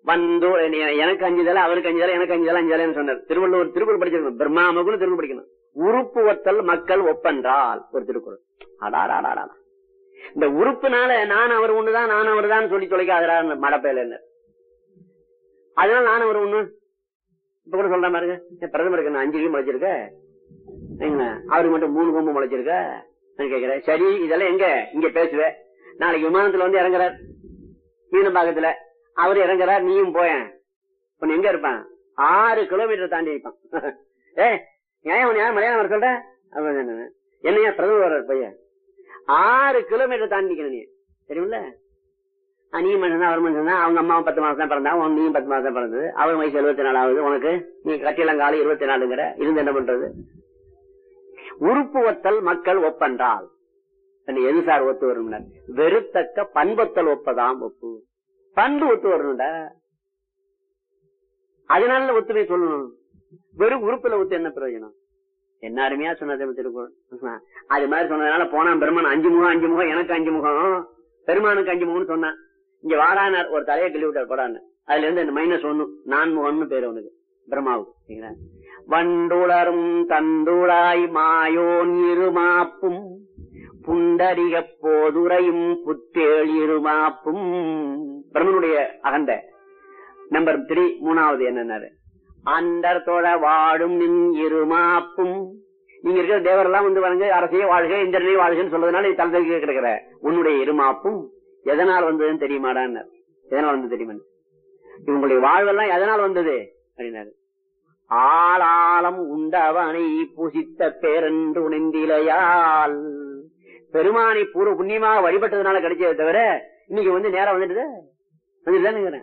வந்து என்னைய- எனக்கு அஞ்சு தலை அவருக்கு அஞ்சு தலை எனக்கு அஞ்சு தலை அஞ்சு தலைன்னு சொன்னார் திருவள்ளுவர் திருக்குறள் படிச்சிருக்கணும் பிரம்மாமகுன்னு திருக்குறள் படிக்கணும் உறுப்பு ஒத்தல் மக்கள் ஒப்பென்றால் ஒரு திருக்குறள் அடாடாடாடா இந்த உறுப்புனால நான் அவர் ஒண்ணுதான் நான் அவர் தான் சொல்லி தொலைக்காதரா மடப்பையில என்ன அதனால நான் அவர் ஒண்ணு இப்ப கூட சொல்ற பாருங்க என் பிரதமருக்கு நான் அஞ்சு கீழ் முளைச்சிருக்க சரிங்களா? அவருக்கு மட்டும் மூணு கொம்பு முளைச்சிருக்க நான் கேக்குறேன் சரி இதெல்லாம் எங்க இங்க பேசுவேன் நாளைக்கு விமானத்துல வந்து இறங்குறார் மீனம்பாக்கத்துல அவரு இறங்குறார் நீயும் போயேன் உன்னை எங்க இருப்பான் ஆறு கிலோமீட்டர் தாண்டி இருப்பான் ஏ ஏன் உன் ஏன் மலையாளம் வர சொல்ற அப்ப என்ன? என்னையா பிரதமர் வர்றார் பையன் ஆறு கிலோமீட்டர் தாண்டி நிக்கணும் நீ தெரியுமில்ல ஆ, நீ மனுஷன் தான் அவர் மனுஷன் தான் அவங்க அம்மாவும் பத்து மாசம் தான் பிறந்தா உன் நீயும் பத்து மாசம் தான் பிறந்தது அவர் வயசு எழுபத்தி நாலு ஆகுது உனக்கு நீ கட்டிலங்காலம் இருபத்தி நாலுங்கிற இருந்து என்ன பண்றது உறுப்பு ஒத்தல் மக்கள் ஒப்பென்றால் என்ன எது சார் ஒத்து வரும் வெறுத்தக்க பண்பொத்தல் ஒப்பதாம் ஒப்பு பண்பு ஒத்து வரணும்டா அதனால ஒத்துமை சொல்லணும் வெறும் உறுப்புல ஒத்து என்ன பிரயோஜனம் என்ன அருமையா சொன்னது திருக்குறள் அது மாதிரி சொன்னதுனால போனா பெருமான் அஞ்சு முகம் அஞ்சு முகம் எனக்கு அஞ்சு முகம் பெருமானுக்கு அஞ்சு முகம்னு சொன்னான் இங்க வாடானார் ஒரு தலையை கிள்ளி விட்டார் போடான்னு அதுல இருந்து இந்த மைனஸ் ஒண்ணு நான் முகம்னு பேரு அவனுக்கு பிரம்மாவுக்கு சரிங்களா? வண்டுளரும் தந்துளாய் மாயோன் இருமாப்பும் புண்டரிக போதுரையும் புத்தேள் இருமாப்பும் பிரம்மனுடைய அகந்த நம்பர் த்ரீ மூணாவது என்னன்னாரு அண்டர் தொழ வாடும் நின் இருமாப்பும் நீங்க இருக்கிற தேவரெல்லாம் வந்து வணங்க அரசையே வாழ்க இந்திரனே வாழ்கன்னு சொல்றதுனால தலை கிடக்கிற உன்னுடைய இருமாப்பும் எதனால் வந்ததுன்னு தெரியுமாடான்னு எதனால் வந்து தெரியுமா இவங்களுடைய வாழ்வெல்லாம் எதனால் வந்தது அப்படின்னாரு ஆளாளம் உண்டவனை பூசித்த பேரன்று உணர்ந்திலையால் பெருமானை பூர்வ புண்ணியமாக வழிபட்டதுனால கிடைச்சதை தவிர இன்னைக்கு வந்து நேரம் வந்துட்டுது வந்துட்டுதானுங்கிறேன்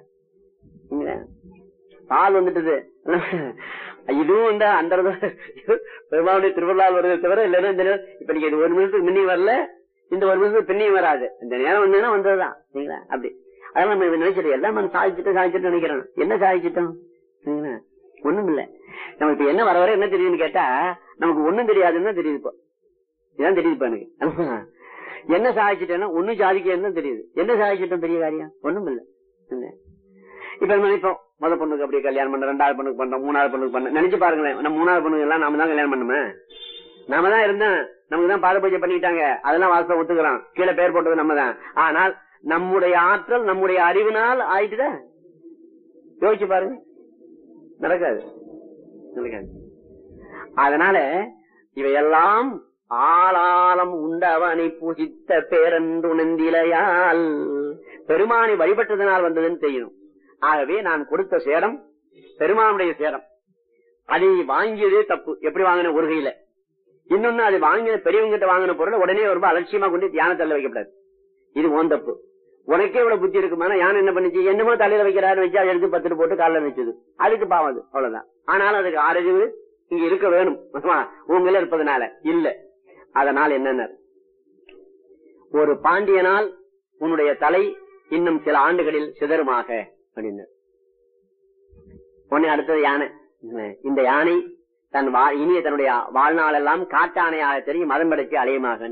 பால் வந்துட்டுது இதுவும் வந்து அந்த பெருமாளுடைய திருவிழாவில் வருது தவிர இல்லைன்னா இந்த நேரம் இப்ப நீங்க இது ஒரு நிமிஷத்துக்கு முன்னே வரல இந்த ஒரு நிமிஷத்துக்கு பின்னையும் வராது இந்த நேரம் வந்ததுன்னா வந்ததுதான் சரிங்களா அப்படி அதெல்லாம் நம்ம நினைச்சிட்டு எல்லாம் நம்ம சாதிச்சுட்டு சாதிச்சுட்டு நினைக்கிறோம் என்ன சாதிச்சிட்டோம் சரிங்களா ஒண்ணும் இல்ல நம்ம இப்ப என்ன வர வர என்ன தெரியுதுன்னு கேட்டா நமக்கு ஒண்ணும் தெரியாதுன்னு தான் தெரியுது இப்போ இதான் தெரியுது இப்ப எனக்கு என்ன சாதிச்சிட்டேன்னா ஒண்ணும் சாதிக்கன்னு தெரியுது என்ன சாதிச்சிட்டோம் பெரிய காரியம் ஒண்ணும் இல்ல இல்ல. இப்ப நம்ம நினைப்போம் முத பொண்ணுக்கு அப்படியே கல்யாணம் பண்ண ரெண்டாவது பொண்ணுக்கு பண்ண மூணாவது பொண்ணுக்கு பண்ண நினைச்சு பாருங்களேன் நம்ம மூணாவது பொண்ணுக்கு எல்லாம் நாம தான் கல்யாணம் பண்ணுமே நாம தான் இருந்தோம் நமக்கு தான் பாத பூஜை பண்ணிட்டாங்க அதெல்லாம் வாசம் ஒத்துக்கிறோம் கீழே பேர் போட்டது நம்ம தான் ஆனால் நம்முடைய ஆற்றல் நம்முடைய அறிவினால் ஆயிட்டுதா யோசிச்சு பாருங்க நடக்காது நடக்காது அதனால இவையெல்லாம் ஆளாளம் உண்டவனை பூஜித்த பேரன்று உணர்ந்திலையால் பெருமானை வழிபட்டதனால் வந்ததுன்னு தெரியணும் ஆகவே நான் கொடுத்த சேடம் பெருமானுடைய சேடம் அதை வாங்கியதே தப்பு எப்படி வாங்கின ஒரு கையில இன்னொன்னு அது வாங்கின பெரியவங்க கிட்ட வாங்கின பொருள் உடனே ரொம்ப அலட்சியமா கொண்டு தியான தள்ள வைக்கப்படாது இது ஓன் தப்பு உனக்கே இவ்வளவு புத்தி இருக்குமானா யானை என்ன பண்ணுச்சு என்னமோ தலையில வைக்கிறாரு வச்சு அதை எடுத்து பத்துட்டு போட்டு காலில் வச்சது அதுக்கு பாவம் அது அவ்வளவுதான் ஆனாலும் அதுக்கு ஆரோக்கியம் இங்க இருக்க வேணும் உங்கள இருப்பதனால இல்ல அதனால் என்னென்ன ஒரு பாண்டியனால் உன்னுடைய தலை இன்னும் சில ஆண்டுகளில் சிதறுமாக அப்படின்னு உடனே அடுத்தது யானை இந்த யானை தன் வா- இனிய தன்னுடைய வாழ்நாள் எல்லாம் காட்டானையாக தெரியும் மதம் படைச்சு அலையமாக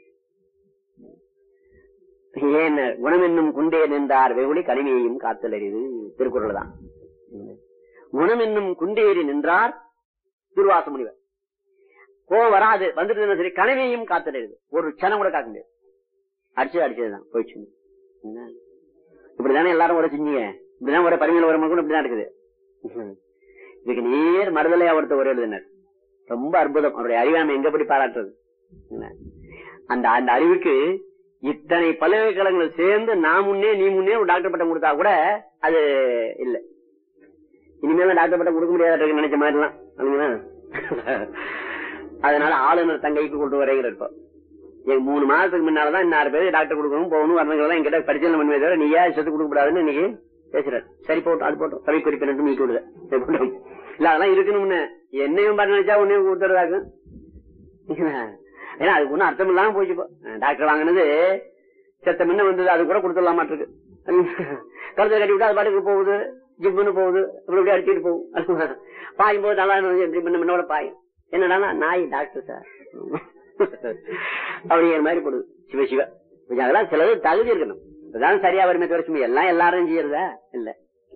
ஏன் குணம் என்னும் குண்டே நின்றார் வெகுளி கனிமையையும் காத்தல் அறிது திருக்குறள் தான் குணம் என்னும் குண்டேறி நின்றார் துர்வாச முனிவர் கோவம் வராது வந்துட்டு சரி கனவையும் காத்தல் அறிது ஒரு க்ஷணம் கூட காக்க முடியாது அடிச்சது அடிச்சதுதான் போயிடுச்சு என்ன? இப்படிதானே எல்லாரும் ஒரே செஞ்சீங்க இப்படிதான் ஒரே பரிமையில ஒரு மக்கள் இப்படிதான் இருக்குது இதுக்கு நேர் மறுதலையா ஒருத்தர் ஒரே எழுதினார் ரொம்ப அற்புதம் அவருடைய அறிவை நம்ம எங்க போய் பாராட்டுறது என்ன? அந்த அந்த அறிவுக்கு இத்தனை பல்கலைக்கழகங்கள் சேர்ந்து நான் முன்னே நீ முன்னே ஒரு டாக்டர் பட்டம் கொடுத்தா கூட அது இல்ல இனிமேல டாக்டர் பட்டம் கொடுக்க முடியாத நினைச்ச மாதிரி எல்லாம் இல்லைங்களா? அதனால ஆளுநர் தங்கைக்கு கொண்டு வரைகிற இப்போ எங்க மூணு மாசத்துக்கு முன்னாலதான் இன்னாறு பேர் டாக்டர் கொடுக்கணும் போகணும் வரணுங்கிறதெல்லாம் என்கிட்ட பரிசீலனை பண்ணுவே தவிர நீ ஏன் செத்து கொடுக்க கூடாதுன்னு இன்னைக்கு பேசுறாரு சரி போட்டோம் அது போட்டோம் சரி குறிப்பிட்டு நீக்கி விடுத சரி, போட்டோம். இல்ல அதெல்லாம் இருக்கணும்னு என்னையும் பண்ண நினைச்சா உன்னையும் கொடுத்துறதாக்கும் ஏன்னா அதுக்கு ஒன்னும் அர்த்தம் இல்லாம போச்சு இப்போ. டாக்டர் வாங்கினது செத்த முன்ன வந்தது அது கூட கொடுத்துடலாம் மாட்டிருக்கு கழுத்தை கட்டி விட்டு அது பாட்டுக்கு போகுது ஜிம்முன்னு போகுது இப்படி இப்படி அடிச்சுட்டு போகும் பாயும் போது நல்லா இருந்தது எப்படி முன்ன முன்னோட பாயும் என்னடா நாய் டாக்டர் சார் அப்படிங்கிற மாதிரி போடுது சிவ சிவ கொஞ்சம் அதெல்லாம் சிலது தகுதி இருக்கணும் இப்பதான் சரியா வருமே தவிர சும்மா எல்லாம் எல்லாரும் செய்யறதா இல்ல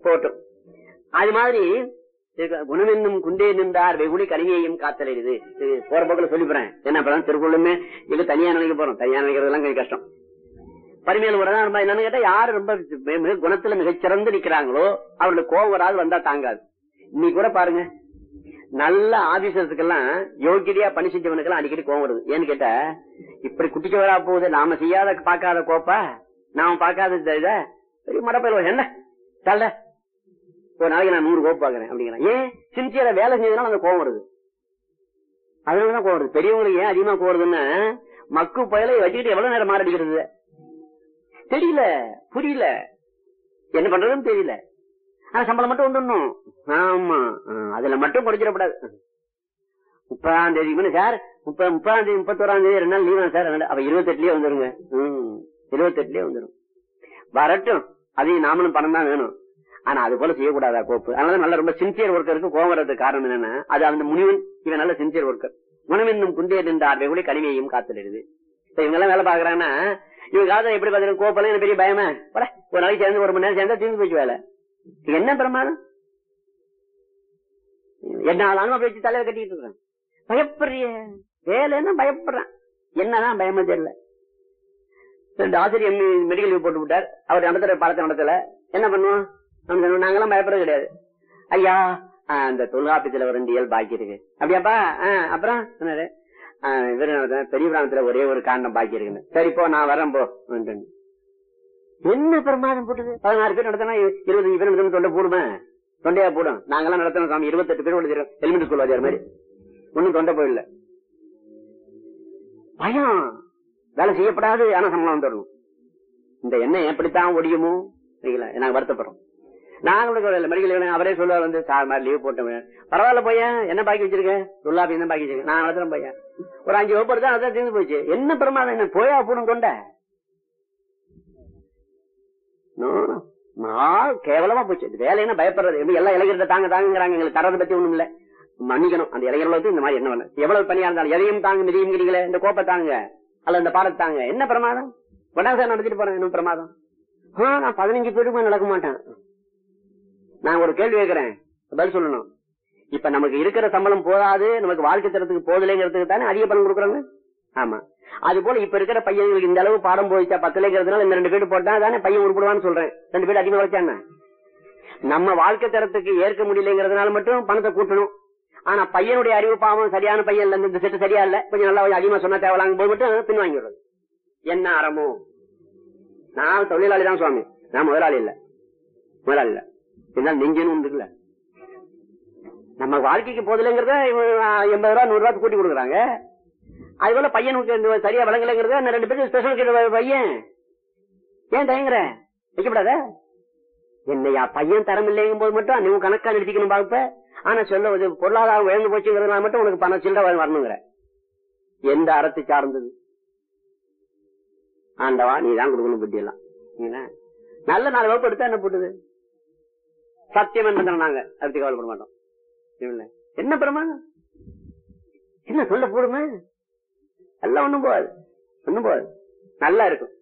போட்டும் அது மாதிரி இதுக்கு குணமென்னும் குண்டே நின்றார் வெகுளி கனிமையையும் காத்தலிடுது இது போற போக்கில் சொல்லிப்புறேன் என்ன பண்ணலாம் திருக்குள்ளுமே இது தனியா நினைக்க போறோம் தனியா நினைக்கிறதெல்லாம் கொஞ்சம் கஷ்டம் பரிமையில் வரதான் ரொம்ப என்னன்னு கேட்டா யாரு ரொம்ப மிக- மிக குணத்துல மிகச்சிறந்து நிக்கிறாங்களோ அவர்களுக்கு கோவம் வராது வந்தா தாங்காது இன்னைக்கு கூட பாருங்க நல்ல ஆபீசர்ஸுக்கெல்லாம் யோகியதையா பணி செஞ்சவனுக்கெல்லாம் அடிக்கடி கோவம் வருது ஏன்னு கேட்டா இப்படி குட்டிக்கு வரா போகுது நாம செய்யாத பார்க்காத கோப்பா நாம பார்க்காத இந்த இத பெரிய மடப்பையில என்ன தள்ள ஒரு நாளைக்கு நான் நூறு கோப்பு பாக்குறேன் அப்படிங்கிறேன் ஏன் சின்சியரா வேலை செஞ்சதுனால அந்த கோவம் வருது அதனாலதான் கோவம் வருது பெரியவங்களுக்கு ஏன் அதிகமா கோவம் வருதுன்னா மக்கு பயலை வச்சுக்கிட்டு எவ்வளவு நேரம் மாரடிக்கிறது தெரியல புரியல என்ன பண்றதுன்னு தெரியல ஆனா சம்பளம் மட்டும் வந்துடணும் ஆமா ஆ, அதுல மட்டும் குறைச்சிடக்கூடாது முப்பதாம் தேதி முன்ன சார் முப்பது முப்பதாம் தேதி முப்பத்தோராம் தேதி ரெண்டு நாள் லீவா சார் அதனால அப்ப இருபத்தெட்டுலயே வந்துருங்க ம், இருபத்தெட்டுலயே வந்துரும் வரட்டும் அதையும் நாமளும் பணம் தான் வேணும் ஆனா அது போல செய்யக்கூடாதா கோப்பு அதனால நல்ல ரொம்ப சின்சியர் ஒர்க்கருக்கு கோவம் வர்றதுக்கு காரணம் என்னன்னா அது அந்த முனிவன் இவன் நல்ல சின்சியர் ஒர்க்கர் குணமென்னும் குண்டே நின்றார் வெகுளி கனிமையும் காத்துடுது இப்ப இவங்க எல்லாம் வேலை பாக்குறாங்கன்னா இவங்க காலத்துல எப்படி பாத்தீங்கன்னா கோப்பெல்லாம் எனக்கு பெரிய பயமா போடா, ஒரு நாளைக்கு சேர்ந்து ஒரு மணி நேரம் சேர்ந்தா தீர்ந்து போச்சு வேலை இது என்ன பிரமாதம் என்ன ஆளாலும் அப்படி வச்சு தலையில கட்டிட்டு இருக்கிறேன் பயப்படுறிய வேலைன்னா பயப்படுறான் என்னதான் பயமா தெரியல ரெண்டு ஆசிரியர் மெடிக்கல் லீவ் போட்டு விட்டார் அவர் நடத்துற பாடத்தை நடத்தல என்ன பண்ணுவோம் நம்ம சொன்னோம், நாங்கெல்லாம் பயப்படுறது கிடையாது ஐயா ஆ, அந்த தொல்காப்பியத்துல ஒரு ரெண்டு இயல் பாக்கி இருக்கு அப்படியாப்பா ஆ, அப்புறம் சொன்னாரு ஆ, இவரு நடத்தின பெரிய பிராமத்துல ஒரே ஒரு காண்டம் பாக்கி இருக்குன்னு சரி போ நான் வரேன் போ அப்படின்ட்டு. என்ன பிரமாதம் போட்டுது பதினாறு பேர் நடத்தினா இருபத்தஞ்சு பேர் நடத்தணும் தொண்டை போடுமே தொண்டையா போடும் நாங்கெல்லாம் நடத்தணும் சாமி இருபத்தெட்டு பேர் எழுதிருக்கோம் எலிமெண்ட் ஸ்கூல் வாத்தியார் மாதிரி ஒண்ணும் தொண்டை போயிடல பயம் வேலை செய்யப்படாது ஆனா சம்பளம் வந்துடணும் இந்த எண்ணம் எப்படித்தான் ஒடியுமோ சரிங்களா நாங்க வருத்தப்படுறோம் நாங்களுக்கு மெடிக்கல் அவரே சொல்லுவார் வந்து சார் மாதிரி லீவ் போட்டேன் பரவாயில்ல பையன் என்ன பாக்கி வச்சிருக்கேன் துல்லாபி என்ன பாக்கி வச்சிருக்கேன் நான் நடத்துறேன் பையன் ஒரு அஞ்சு வகுப்பு எடுத்தா அதான் தீர்ந்து போச்சு என்ன பிரமாதம் என்ன போயா போடும் கொண்ட No, no. நான் கேவலமா போச்சு இந்த வேலைன்னா பயப்படுறது எப்படி எல்லா இளைஞர்கிட்ட தாங்க தாங்குறாங்க எங்களுக்கு தரதை பத்தி ஒண்ணும் இல்ல மன்னிக்கணும் அந்த இளைஞர்களுக்கு இந்த மாதிரி என்ன பண்ண எவ்வளவு பணியா இருந்தாலும் எதையும் தாங்க மிதியுங்கிறீங்களே இந்த கோப்பை தாங்க அல்ல இந்த பாடத்தை தாங்க என்ன பிரமாதம் கொண்டாசம் நடத்திட்டு போறேன் என்ன பிரமாதம் ஆ, நான் பதினஞ்சு பேருக்கு நடக்க மாட்டேன் நான் ஒரு கேள்வி கேட்கிறேன் பதில் சொல்லணும் இப்ப நமக்கு இருக்கிற சம்பளம் போதாது நமக்கு வாழ்க்கை தரத்துக்கு போதலைங்கிறதுக்கு தானே அதிக பணம் கொடுக்குறாங்க ஆமா அது போல இப்ப இருக்கிற பையன்களுக்கு இந்த அளவு பாடம் போயிச்சா பத்துலங்கிறதுனால இந்த ரெண்டு பேர் போட்டா தானே பையன் உருப்படுவான்னு சொல்றேன் ரெண்டு பேர் அதிகமா வச்சாங்க நம்ம வாழ்க்கை தரத்துக்கு ஏற்க முடியலங்கிறதுனால மட்டும் பணத்தை கூட்டணும் ஆனா பையனுடைய அறிவு பாவம் சரியான பையன் இல்ல இந்த செட்டு சரியா இல்ல கொஞ்சம் நல்லா அதிகமா சொன்னா தேவலாங்க போது மட்டும் பின் வாங்கிடுறது என்ன அறமோ நான் தொழிலாளி தான் சுவாமி நான் முதலாளி இல்ல முதலாளி இல்ல இருந்தாலும் நெஞ்சனும் உண்டு இல்ல நம்ம வாழ்க்கைக்கு போதில்லைங்கிறத இவன் எண்பது ரூபா நூறு ரூபா கூட்டி கொடுக்குறாங்க அது போல பையனுக்கு இந்த சரியா வழங்கலைங்கிறத அந்த ரெண்டு பேரும் ஸ்பெஷல் கிட்ட பையன் ஏன் தயங்குற வைக்கப்படாத என்னையா பையன் தரம் இல்லைங்கும் போது மட்டும் நீ உன் கணக்கா நிறுத்திக்கணும் பாப்ப ஆனா சொல்ல இது பொருளாதாரம் உயர்ந்து போச்சுங்கிறதுனால மட்டும் உனக்கு பணம் சில்லற வரணுங்கிற எந்த அறத்தை சார்ந்தது ஆண்டவா நீ தான் கொடுக்கணும் புத்தி எல்லாம் என்ன? நல்ல நாலு வகுப்பு எடுத்தா என்ன போட்டுது சத்தியம் என்ன நாங்க அதுக்கு கவலைப்பட மாட்டோம் இல்ல. என்ன பிரமாணம் என்ன சொல்ல போடுமே எல்லாம் ஒண்ணும் போகாது ஒண்ணும் போகாது நல்லா இருக்கும்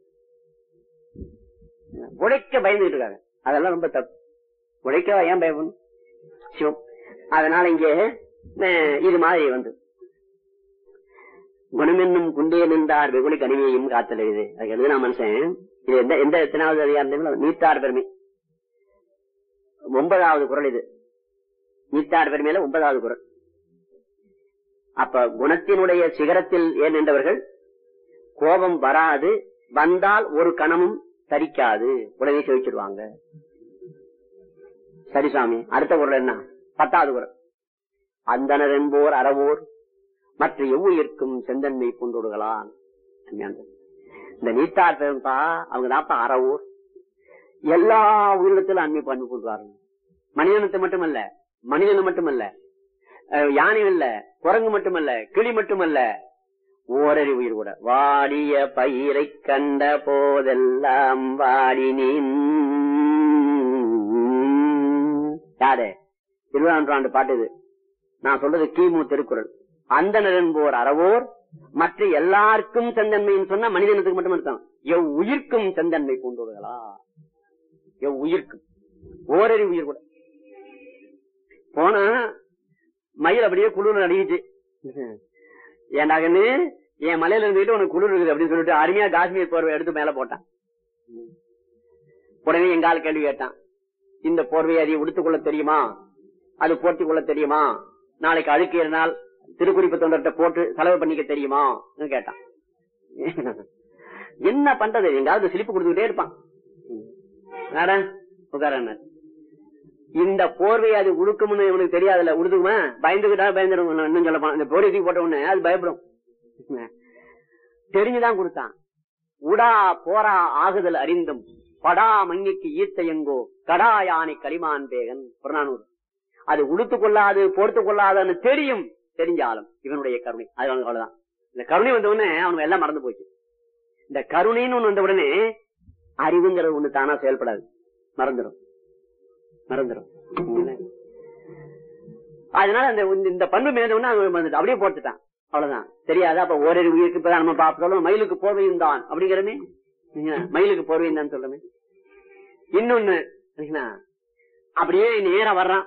உழைக்க பயந்துகிட்டு இருக்காங்க அதெல்லாம் ரொம்ப தப்பு உழைக்க ஏன் பயப்படணும் சிவம் அதனால இங்கே அஹ், இது மாதிரி வந்து குணமென்னும் குண்டே நின்றார் வெகுளி கனிமையும் காத்தல் இது அது எழுதுனா மனுஷன் இது எந்த எந்த எத்தனாவது அதிகாரம் நீத்தார் பெருமை ஒன்பதாவது குரல் இது நீத்தார் பெருமையில ஒன்பதாவது குரல் அப்ப குணத்தினுடைய சிகரத்தில் ஏன் நின்றவர்கள் கோபம் வராது வந்தால் ஒரு கணமும் தரிக்காது உடனே செவிச்சிடுவாங்க சரி சாமி அடுத்த குரல் என்ன பத்தாவது குரல் அந்தனர் என்போர் அறவோர் மற்ற எவ்வுயிர்க்கும் செந்தன்மை பூண்டோடுகளான் இந்த நீத்தார் பெரும்பா அவங்க தான்ப்பா அறவோர் எல்லா உயிரினத்திலும் அண்மை பண்பு கொள்வார்கள் மனிதனத்தை மட்டுமல்ல மனிதனை மட்டுமல்ல அஹ், யானை இல்ல குரங்கு மட்டுமல்ல கிளி மட்டுமல்ல ஓரறி உயிர் கூட வாடிய பயிரை கண்ட போதெல்லாம் வாடினேன் யாரு இருபதாம் நூற்றாண்டு பாட்டு இது நான் சொல்றது கிமு திருக்குறள் அந்தனர் என்போர் அறவோர் மற்ற எல்லாருக்கும் செந்தன்மைன்னு சொன்னா மனிதனத்துக்கு மட்டும் அர்த்தம் எவ் உயிர்க்கும் செந்தன்மை பூண்டோடுகளா எவ் உயிர்க்கும் ஓரறி உயிர் கூட போனா மயில் அப்படியே குளிர் நடிகிச்சு ஏன்டா கண்ணு என் மலையில இருந்துட்டு உனக்கு குளிர் இருக்குது அப்படின்னு சொல்லிட்டு அருமையா காஷ்மீர் போர்வை எடுத்து மேல போட்டான் உடனே எங்க ஆள் கேள்வி கேட்டான் இந்த போர்வையை அதை உடுத்துக்கொள்ள தெரியுமா அது போர்த்தி கொள்ள தெரியுமா நாளைக்கு அழுக்கு இருந்தால் திருக்குறிப்பு தொண்டர்கிட்ட போட்டு செலவு பண்ணிக்க தெரியுமா கேட்டான் என்ன பண்றது எங்காவது சிலிப்பு கொடுத்துக்கிட்டே இருப்பான் என்னடா உட்கார இந்த போர்வை அது உடுக்கும்னு இவனுக்கு தெரியாதுல்ல உடுக்குமா பயந்துகிட்டா பயந்துடும் இன்னும் சொல்ல போனா இந்த போர்வை தூக்கி போட்ட உடனே அது பயப்படும் தெரிஞ்சுதான் கொடுத்தான் உடா போரா ஆகுதல் அறிந்தும் படா மங்கிக்கு ஈர்த்த எங்கோ கடா யானை களிமான் பேகன் புறநானூர் அது உடுத்து கொள்ளாது போர்த்து கொள்ளாதுன்னு தெரியும் தெரிஞ்சாலும் இவனுடைய கருணை அது அவனுக்கு அவ்வளவுதான் இந்த கருணை வந்த உடனே அவனுக்கு எல்லாம் மறந்து போச்சு இந்த கருணைன்னு ஒண்ணு வந்த உடனே அறிவுங்கிறது ஒண்ணு தானா செயல்படாது மறந்துடும் மறந்துடும் அதனால அந்த இந்த பண்பு மேதவன வந்துட்டு அப்படியே போட்டுட்டான் அவ்வளவுதான் தெரியாது அப்ப ஓரொரு உயிருக்கு இப்பதான் நம்ம பார்த்தாலும் மயிலுக்கு போர்வையும் தான் அப்படிங்கிறமே மயிலுக்கு போர்வையும் தான் சொல்றமே இன்னொன்னு அப்படியே நேரம் வர்றான்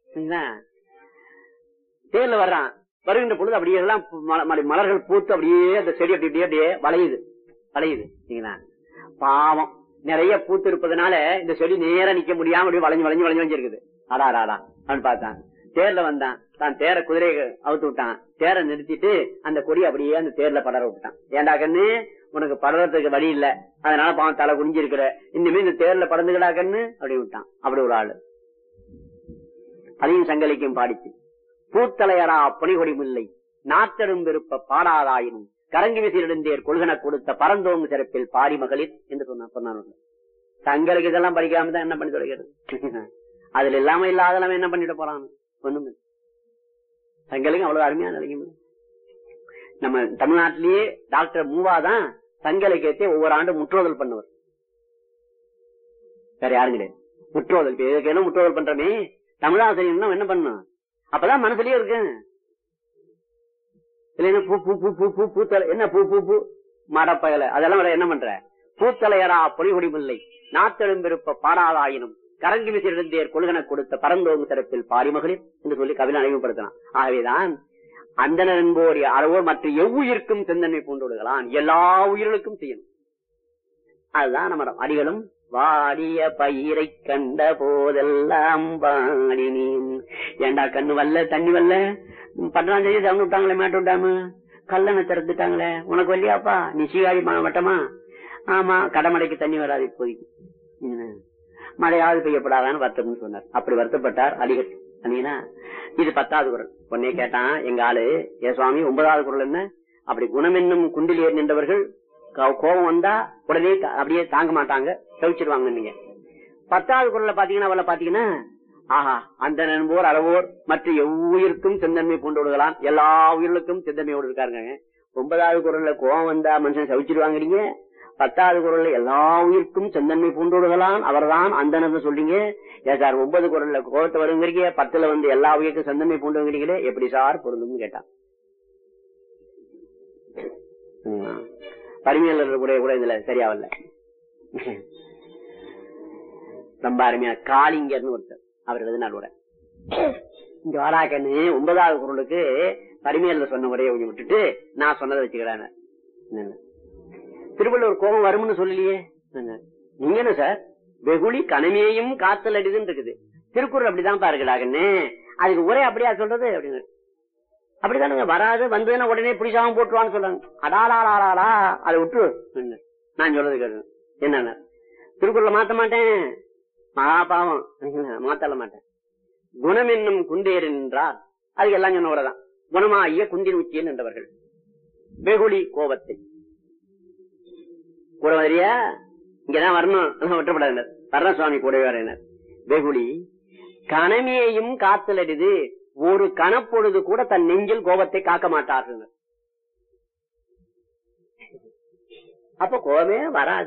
தேர்ல வர்றான் வருகின்ற பொழுது அப்படியே எல்லாம் மலர்கள் பூத்து அப்படியே அந்த செடி அப்படி அப்படியே அப்படியே வளையுது வளையுது பாவம் நிறைய பூத்து இருப்பதனால இந்த செடி நேரா நிக்க முடியாம அப்படியே வளைஞ்சு வளைஞ்சு வளைஞ்சு வளைஞ்சிருக்குது அடா அடாடா அப்படின்னு பார்த்தான் தேர்ல வந்தான் தான் தேர குதிரையை அவுத்து விட்டான் தேரை நிறுத்திட்டு அந்த கொடி அப்படியே அந்த தேர்ல படர விட்டான் ஏண்டா கண்ணு உனக்கு படறதுக்கு வழி இல்ல அதனால பாவம் தலை குனிஞ்சிருக்கிற இனிமே இந்த தேர்ல பறந்துக்கடா கண்ணு அப்படி விட்டான் அப்படி ஒரு ஆளு அதையும் சங்கலிக்கும் பாடிச்சு பூத்தலையரா பணிகொடி முல்லை நாத்தடும் விருப்ப பாடாதாயினும் கரங்கி விசிறிடந்தேர் கொள்கன கொடுத்த பரந்தோங்கு சிறப்பில் பாடி மகளிர் என்று சொன்னான் தங்களுக்கு இதெல்லாம் படிக்காம தான் என்ன பண்ணி தொலைக்கிறது அதுல இல்லாம இல்லாதெல்லாம் என்ன பண்ணிட்டு போறான் ஒண்ணுமே தங்களுக்கு அவ்வளவு அருமையான நிலைக்கும் நம்ம தமிழ்நாட்டிலேயே டாக்டர் மூவாதான் தங்கலைக்கேத்தே ஒவ்வொரு ஆண்டு முற்றோதல் பண்ணவர் வேற யாரும் கிடையாது முற்றோதல் என்ன முற்றோதல் பண்றமே தமிழாசிரியர் என்ன பண்ணும் அப்பதான் மனசுலயே இருக்கு பூ பூ பூ பூ பூ பூத்தலை என்ன பூ பூ பூ மடப்பயல அதெல்லாம் என்ன பண்ற பூத்தலையரா பொலிகொடி முல்லை நாத்தெழும்பிருப்ப பாடாதாயினும் கரங்கி விசிறிருந்தேர் கொள்கன கொடுத்த பரந்தோங்கு சிறப்பில் பாரிமகளிர் என்று சொல்லி கவிதை அறிமுகப்படுத்தலாம் ஆகவேதான் அந்தனர் என்போர் அறவோர் மற்ற எவ்வுயிர்க்கும் சிந்தனை பூண்டு விடுகலாம் எல்லா உயிர்களுக்கும் செய்யணும் அதுதான் நம்ம அடிகளும் வாடிய பயிரை கண்ட போதெல்லாம் பாடினேன் ஏண்டா கண்ணு வரல தண்ணி வரல பன்னெண்டாம் தேதி திறந்து விட்டாங்களே மேட்டு விட்டாம கல்லணை திறந்துட்டாங்களே உனக்கு வரலையாப்பா நீ சீகாழி வட்டமா ஆமா கடமடைக்கு தண்ணி வராது இப்போதைக்கு மழையாவது பெய்யப்படாதான்னு வருத்தம்னு சொன்னார் அப்படி வருத்தப்பட்டார் அடிகள் அண்ணீனா இது பத்தாவது குரல் உடனே கேட்டான் எங்க ஆளு ஏ சுவாமி ஒன்பதாவது குரல் என்ன அப்படி குணம் என்னும் குண்டில் ஏறி நின்றவர்கள் கோபம் வந்தா உடனே அப்படியே தாங்க மாட்டாங்க தவிச்சிருவாங்க நீங்க பத்தாவது குரல்ல பாத்தீங்கன்னா அவளை பாத்தீங்கன்னா ஆஹா அந்த நண்போர் அறவோர் மற்ற எவ்வுயிருக்கும் செந்தன்மை பூண்டு விடுகலாம் எல்லா உயிர்களுக்கும் செந்தன்மையோடு இருக்காருங்க ஒன்பதாவது குரல்ல கோபம் வந்தா மனுஷன் சவிச்சிருவாங்க பத்தாவது குரல்ல எல்லா உயிர்க்கும் செந்தன்மை பூண்டு விடுகலாம் அவர்தான் அந்த சொல்றீங்க ஏன் சார் ஒன்பது குரல்ல கோபத்தை வருங்கிறீங்க பத்துல வந்து எல்லா உயிருக்கும் செந்தன்மை பூண்டுங்கிறீங்களே எப்படி சார் பொருந்தும் கேட்டான் பரிமையாளர் கூட கூட இதுல சரியாவல்ல ரொம்ப அருமையா காளிங்கர்னு ஒருத்தர் அவர் எழுதினார் உரை இங்க வாராக்கன்னு ஒன்பதாவது குரலுக்கு பரிமையாளர் சொன்ன உரையை கொஞ்சம் விட்டுட்டு நான் சொன்னதை வச்சுக்கிறேன் திருவள்ளுவர் கோபம் வரும்னு சொல்லலையே நீங்க என்ன சார் வெகுளி கனமையையும் காத்தல் அடிதுன்னு இருக்குது திருக்குறள் அப்படிதான் பாருங்கடாகன்னு அதுக்கு உரை அப்படியா சொல்றது அப்படின்னு அப்படிதானுங்க வராது வந்ததுன்னா உடனே பிடிச்சாம போட்டுருவான்னு சொல்றாங்க அடாலாலாலா அதை விட்டு நான் சொல்றது கேட்டு என்ன திருக்குறளை மாத்த மாட்டேன் மகா பாவம் மாத்தல மாட்டேன் குணம் என்னும் குண்டேர் என்றார் அதுக்கு எல்லாம் சொன்ன உரைதான் குணமாகிய குந்தின் உச்சியன் என்றவர்கள் வெகுளி கோபத்தை கூட வரியா இங்கதான் வரணும் விட்டப்படாது வர்ற சுவாமி கூட வரையினர் வெகுளி கனமையையும் காத்தலடிது ஒரு கணப்பொழுது கூட தன் நெஞ்சில் கோபத்தை காக்க மாட்டார்கள் அப்ப கோபமே வராது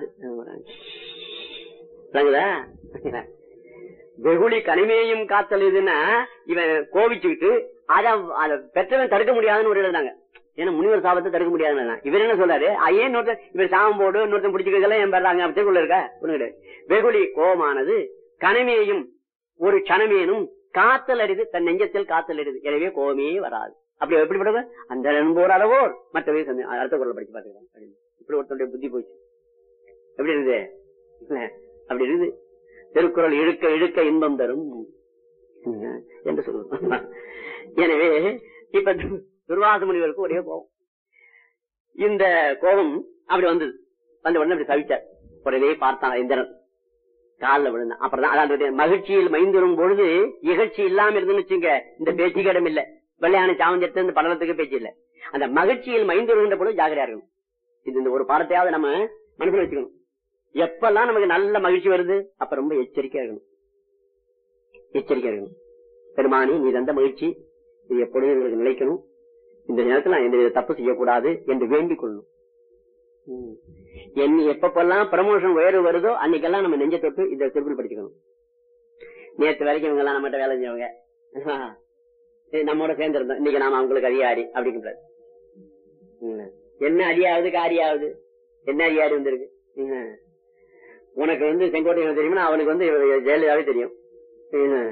வெகுளி கனிமையும் காத்தல் இதுன்னா இவன் கோவிச்சுக்கிட்டு அத பெற்றவன் தடுக்க முடியாதுன்னு ஒரு எழுதாங்க ஏன்னா முனிவர் சாபத்தை தடுக்க முடியாதுன்னு இவர் என்ன சொல்றாரு ஏன் இன்னொருத்தர் இவர் சாபம் போடு இன்னொருத்தன் பிடிச்சிக்கிறதெல்லாம் என் பேர்ல அங்க திருக்குள்ள இருக்க ஒண்ணு வெகுளி கோபமானது கனிமையையும் ஒரு கணமேனும் காத்தல் அரிது தன் நெஞ்சத்தில் காத்தல் அரிது எனவே கோபமே வராது அப்படி எப்படிப்பட்டது அந்த நண்போர் அளவோர் மற்றவை சந்தே- அடுத்த குரல் படிச்சு பாத்துக்கலாம் அப்படின்னு. இப்படி ஒருத்தனுடைய புத்தி போச்சு எப்படி இருக்குது இல்ல, அப்படி இருக்குது திருக்குறள் இழுக்க இழுக்க இன்பம் தரும் உம், என்று சொல்லுவோம் எனவே இப்ப து- துர்வாச முனிவருக்கு ஒரே கோபம் இந்த கோபம் அப்படி வந்தது வந்த உடனே அப்படி தவிச்சார் உடனே பார்த்தான் இந்திரன் காலில் விழுந்தான் அப்புறம் தான் அதாவது மகிழ்ச்சியில் மைந்துரும் பொழுது இகழ்ச்சி இல்லாம இருந்துன்னு வச்சுங்க இந்த பேச்சுக்கு இடம் இல்ல வெள்ளையான சாவஞ்சத்து இந்த படலத்துக்கு பேச்சு இல்ல அந்த மகிழ்ச்சியில் மைந்துருகின்ற பொழுது ஜாகிரதையா இருக்கணும் இது இந்த ஒரு பாடத்தையாவது நம்ம மனசுல வச்சுக்கணும் எப்பெல்லாம் நமக்கு நல்ல மகிழ்ச்சி வருது அப்ப ரொம்ப எச்சரிக்கையா இருக்கணும் எச்சரிக்கையா இருக்கணும் பெருமானி நீ தந்த மகிழ்ச்சி இது எப்பொழுதும் எங்களுக்கு நிலைக்கணும் இந்த நேரத்தில் நான் எந்த வித தப்பு செய்யக்கூடாது என்று வேண்டிக் கொள்ளணும் ம். என் எப்பப்பெல்லாம் ப்ரமோஷன் உயர்வு வருதோ அன்னைக்கெல்லாம் நம்ம நெஞ்ச தொட்டு இந்த திருக்குறள் படிச்சுக்கணும் நேற்று வரைக்கும் இவங்க எல்லாம் நம்மகிட்ட வேலை செஞ்சவங்க இது நம்மோட சேர்ந்திருந்தோம் இன்னைக்கு நாம அவங்களுக்கு அதிகாரி அப்படிங்கிறாரு ம். என்ன அடியாவது காரியாவது என்ன அதிகாரி வந்திருக்கு ம். உனக்கு வந்து செங்கோட்டை தெரியுமா அவனுக்கு வந்து ஜெயலலிதாவே தெரியும் ம்.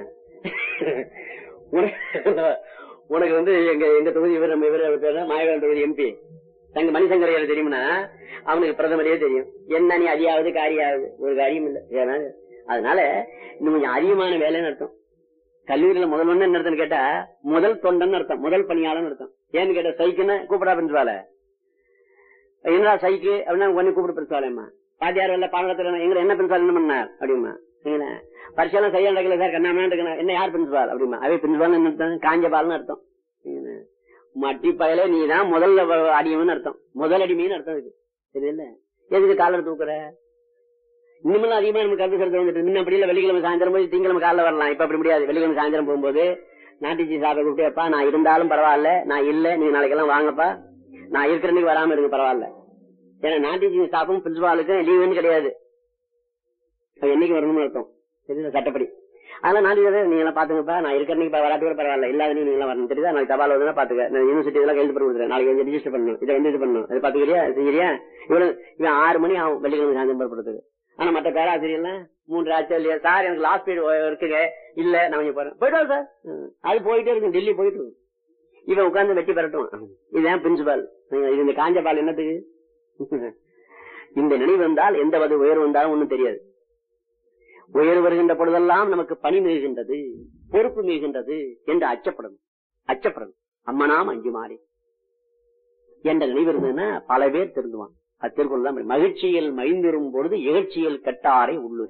உனக்கு- உனக்கு வந்து எங்க எங்க தொகுதி இவர் நம்ம இவர் பேர் மாயவரம் தொகுதி எம்பி தங்க மணிசங்கரையர் தெரியும்னா அவனுக்கு பிரதமரே தெரியும் என்ன நீ அடியாவது காரியாவது ஒரு காரியம் இல்ல ஏன்னா, அதனால இன்னும் கொஞ்சம் அதிகமான வேலைன்னு அர்த்தம் கல்லூரியில முதல் ஒண்ணு என்ன அர்த்தம் கேட்டா முதல் தொண்டன் அர்த்தம் முதல் பணியாளன் அர்த்தம் ஏன்னு கேட்டா சைக்குன்னு கூப்பிடா பிரின்சிபால என்னடா சைக்கு அப்படின்னா உடனே கூப்பிட பிரின்சிபாலேம்மா பாத்தியார் வரல பாடத்துல எங்களை என்ன பிரின்சிபால் என்ன பண்ணார் அப்படிமா பரிசெல்லாம் சரியா நடக்கல சார் கண்ணாம இருக்கணும் என்ன யார் பிரின்சிபால் அப்படிமா அவை பிரின்சிபால் என்ன அர்த்தம் காஞ்ச பால்னு அர்த்தம் என்ன? மட்டி பயல நீ தான் முதல்ல வ- அடிமைன்னு அர்த்தம் முதல் அடிமைன்னு அர்த்தம் இருக்கு தெரியல எதுக்கு காலர் தூக்குற இன்னுமெல்லாம் அதிகமா நமக்கு கருத்து கருத்து வந்துட்டு முன்ன அப்படி இல்ல வெள்ளிக்கிழமை சாயந்தரம் போய் திங்கிழமை காலைல வரலாம் இப்ப அப்படி முடியாது வெள்ளிக்கிழமை சாயந்தரம் போகும்போது நாட்டிச்சி சாப்பிட கூப்பிட்டு அப்பா நான் இருந்தாலும் பரவாயில்ல நான் இல்ல நீங்க நாளைக்கெல்லாம் வாங்கப்பா நான் இருக்கிற அன்னைக்கு வராம இருக்கு பரவாயில்ல ஏன்னா நாட்டிச்சி ஸ்டாஃபும் பிரின்சிபாலுக்கும் லீவுன்னு கிடையாது அது என்னைக்கு வரணும்னு அர்த்தம் தெரியுதா சட்டப்படி அதனால நாளைக்கு நீங்க எல்லாம் பாத்துங்கப்பா நான் இருக்கிற அன்னைக்கு வராட்டு கூட பரவாயில்ல இல்லாத நீங்க எல்லாம் வரணும் தெரியுதா நாளைக்கு தபால் வந்து பாத்துக்க நான் யூனிவர்சிட்டி எல்லாம் கைது பண்ணி கொடுத்துறேன் நாளைக்கு வந்து ரிஜிஸ்டர் பண்ணணும் இதை வந்து இது பண்ணணும் இது பாத்துக்கிறியா செஞ்சிரியா இவ்வளவு இவன் ஆறு மணி ஆகும் வெள்ளிக்கிழமை சாயந்தரம் புறப்படுறதுக்கு ஆனா மத்த பேராசிரியர்லாம் மூன்று ஆச்சு இல்லையா சார் எனக்கு லாஸ்ட் பீரியட் இருக்குங்க இல்ல நான் கொஞ்சம் போறேன் போயிட்டு வா சார் ம். அது போயிட்டே இருக்கும் டெல்லி போயிட்டு இருக்கும் இவன் உட்கார்ந்து வெட்டி பெறட்டும் இதுதான் பிரின்சிபால் இது இந்த காஞ்ச பால் என்னத்துக்கு இந்த நினைவு வந்தால் எந்த வகை உயர்வு வந்தாலும் ஒண்ணும் தெரியாது உயர்வு வருகின்ற பொழுதெல்லாம் நமக்கு பணி மிகுகின்றது பொறுப்பு மிகுகின்றது என்று அச்சப்படணும் அச்சப்படணும் அம்மனாம் அஞ்சு மாறி என்ற நினைவு இருந்ததுன்னா பல பேர் திருந்துவான் அது திருக்குறள் தான் மகிழ்ச்சியில் மைந்திரும் பொழுது இகழ்ச்சியில் கட்டாரை உள்ளுக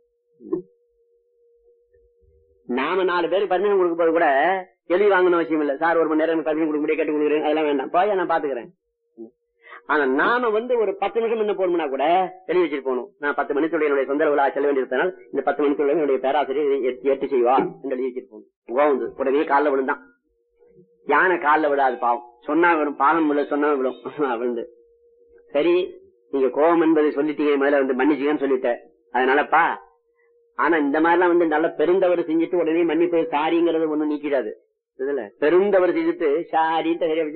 நாம நாலு பேருக்கு பர்மிஷன் கொடுக்க போது கூட எழுதி வாங்கணும் அவசியம் இல்ல சார் ஒரு மணி நேரம் பர்மிஷன் கொடுக்க முடியாது கேட்டு கொடுக்குறேன் அதெல்லாம் வேண்டாம் போய் நான் பாத்துக்கிறேன் ஆனா நாம வந்து ஒரு பத்து நிமிஷம் என்ன போகணும்னா கூட எழுதி வச்சுட்டு போகணும் நான் பத்து மணிக்குள்ள என்னுடைய சொந்த விழா செல்ல வேண்டியிருப்பதனால் இந்த பத்து மணிக்குள்ள என்னுடைய பேராசிரியர் இதை ஏற்று- ஏற்று செய்வா என்று எழுதி வச்சுட்டு போகணும் கோவம் வந்து உடனே காலில் விழுந்தான் யானை காலில் விடாது பாவம் சொன்னா விடும் பாலம் விழ சொன்னா விடும் விழுந்து சரி நீங்க கோபம் என்பதை சொல்லிட்டீங்க முதல்ல வந்து மன்னிச்சுக்கன்னு சொல்லிட்டேன் அதனாலப்பா ஆனா இந்த மாதிரிலாம் வந்து நல்ல பெருந்தவர் செஞ்சுட்டு உடனே மன்னிப்பு சாரிங்கிறது ஒண்ணும் நீக்கிடாது இதுல பெருந்தவர் செஞ்சுட்டு சாரின்ட்டு சரியா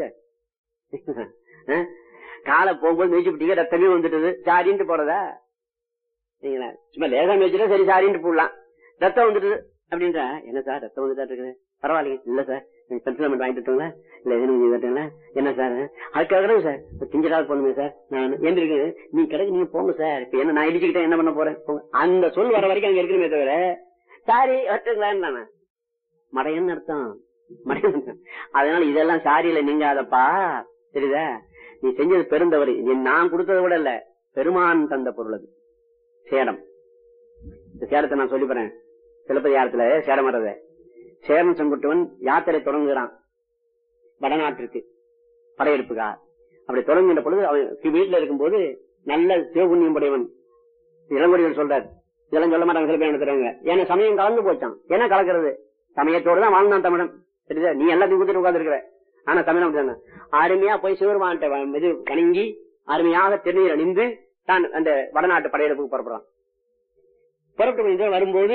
வச்சா காலை போகும்போது மேய்ச்சி விட்டீங்க ரத்தமே வந்துட்டது சாரின்ட்டு போறதா நீங்களா சும்மா லேசா மேய்ச்சிட்டா சரி சாரின்ட்டு போடலாம் ரத்தம் வந்துட்டுது அப்படின்றா என்ன சார் ரத்தம் வந்துட்டா இருக்குது பரவாயில்லைங்க இல்ல சார் பென்சில் வாங்கிட்டு வரட்டுங்களா? இல்ல எதுவும் நீங்க வரட்டுங்களா? என்ன சார் அதுக்காக தான் சார் திங்கடாவது போகணுமே சார் நான் எந்திருக்கு நீ கிடக்கு நீங்க போங்க சார் இப்ப என்ன நான் இடிச்சுக்கிட்டேன் என்ன பண்ண போறேன் போங்க. அந்த சொல் வர வரைக்கும் அங்க இருக்கணுமே தவிர சாரி வரட்டுங்களான்னு நானு. மடையன்னு அர்த்தம் மடையன் அர்த்தம். அதனால இதெல்லாம் சாரியில நீங்காதப்பா தெரியுதா நீ செஞ்சது பெருந்தவறு இது நான் கொடுத்ததை விட இல்ல பெருமான் தந்த பொருள் அது சேடம் இந்த சேடத்தை நான் சொல்லிப்பறேன் சிலப்பதிகாரத்துல சேடம் வர்றத சேரன் செங்குட்டுவன் யாத்திரை தொடங்குகிறான் வடநாட்டிற்கு படையெடுப்புக்கா அப்படி தொடங்குகின்ற பொழுது அவன் வீட்டுல இருக்கும்போது நல்ல சிவபுண்ணியம் படையவன் இளங்கொடிகள் சொல்றாரு இதெல்லாம் சொல்ல மாட்டாங்க சில பேர் நடத்துறாங்க ஏன்னா சமயம் கலந்து போச்சான் ஏன்னா கலக்கிறது சமயத்தோடு தான் வாழ்ந்தான் தமிழன் தெரியுதா நீ எல்லாத்தையும் கொடுத்துட்டு உட்கார்ந்து ஆனா தமிழன் அப்படிதானே. அருமையா போய் சிவருமான்ட்ட வ- இது வணங்கி அருமையாக திருநீர் அணிந்து தான் அந்த வடநாட்டு படையெடுப்புக்கு புறப்படுறான் புறப்பட்டு கொஞ்சம் வரும்போது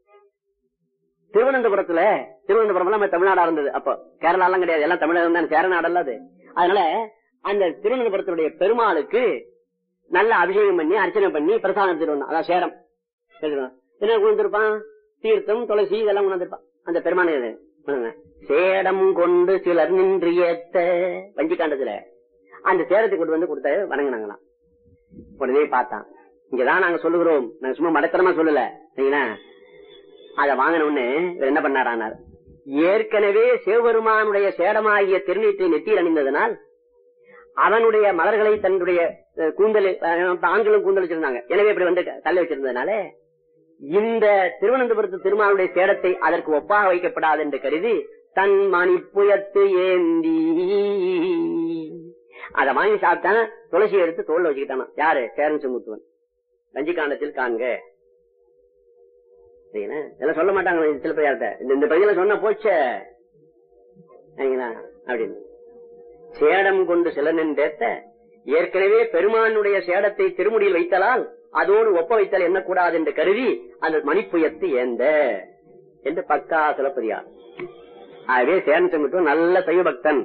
திருவனந்தபுரத்துல திருவனந்தபுரம் எல்லாம் நம்ம தமிழ்நாடா இருந்தது அப்போ கேரளா எல்லாம் கிடையாது எல்லாம் தமிழகம் தான் சேர நாடல்ல அது அதனால அந்த திருவனந்தபுரத்துடைய பெருமாளுக்கு நல்ல அபிஷேகம் பண்ணி அர்ச்சனை பண்ணி பிரசாதம் எடுத்துட்டு வந்தான் அதான் சேரம் எடுத்துட்டு வந்தான். என்ன கொடுத்துருப்பான் தீர்த்தம் துளசி இதெல்லாம் உணர்ந்திருப்பான் அந்த பெருமான இது உணர்ங்க. சேடம் கொண்டு சிலர் நின்று ஏத்த வஞ்சிக்காண்டத்துல அந்த சேரத்தை கொண்டு வந்து கொடுத்த வணங்கினாங்களாம் உடனே பார்த்தான் இங்கதான் நாங்க சொல்லுகிறோம் நாங்க சும்மா மடத்தனமா சொல்லல சரிங்களா அத வாங்கின உடனே இவர் என்ன பண்ணாரானார் ஏற்கனவே சிவபெருமானுடைய சேடமாகிய திருநீற்றை நெத்தியில் அணிந்ததனால் அவனுடைய மலர்களை தன்னுடைய அஹ், கூந்தல் அஹ், ஆண்களும் கூந்தல் வச்சிருந்தாங்க எனவே இப்படி வந்து தள்ளி வச்சிருந்ததுனால இந்த திருவனந்தபுரத்து திருமாலுடைய சேடத்தை அதற்கு ஒப்பாக வைக்கப்படாது என்று கருதி தன் மணிப்புயத்து ஏந்தி அத வாங்கி சாப்பிட்டான் துளசி எடுத்து தோல்ல வச்சுக்கிட்டானா யாரு சேரன் செங்குத்துவன் ரஞ்சிகாண்டத்தில் காண்க சரிங்களா? இதெல்லாம் சொல்ல மாட்டாங்க சிலப்பதிகாரத்தை இந்த இந்த பதில சொன்ன போச்சே சரிங்களா? அப்படின்னு சேடம் கொண்டு சில நின்றேத்த ஏற்கனவே பெருமானுடைய சேடத்தை திருமுடியில் வைத்தலால் அதோடு ஒப்ப வைத்தல் எண்ணக்கூடாது என்று கருதி அந்த மணிப்புயத்து ஏந்த என்று பக்கா சிலப்பதியார் ஆகவே சேரன் செங்குட்டும் நல்ல சைவ பக்தன்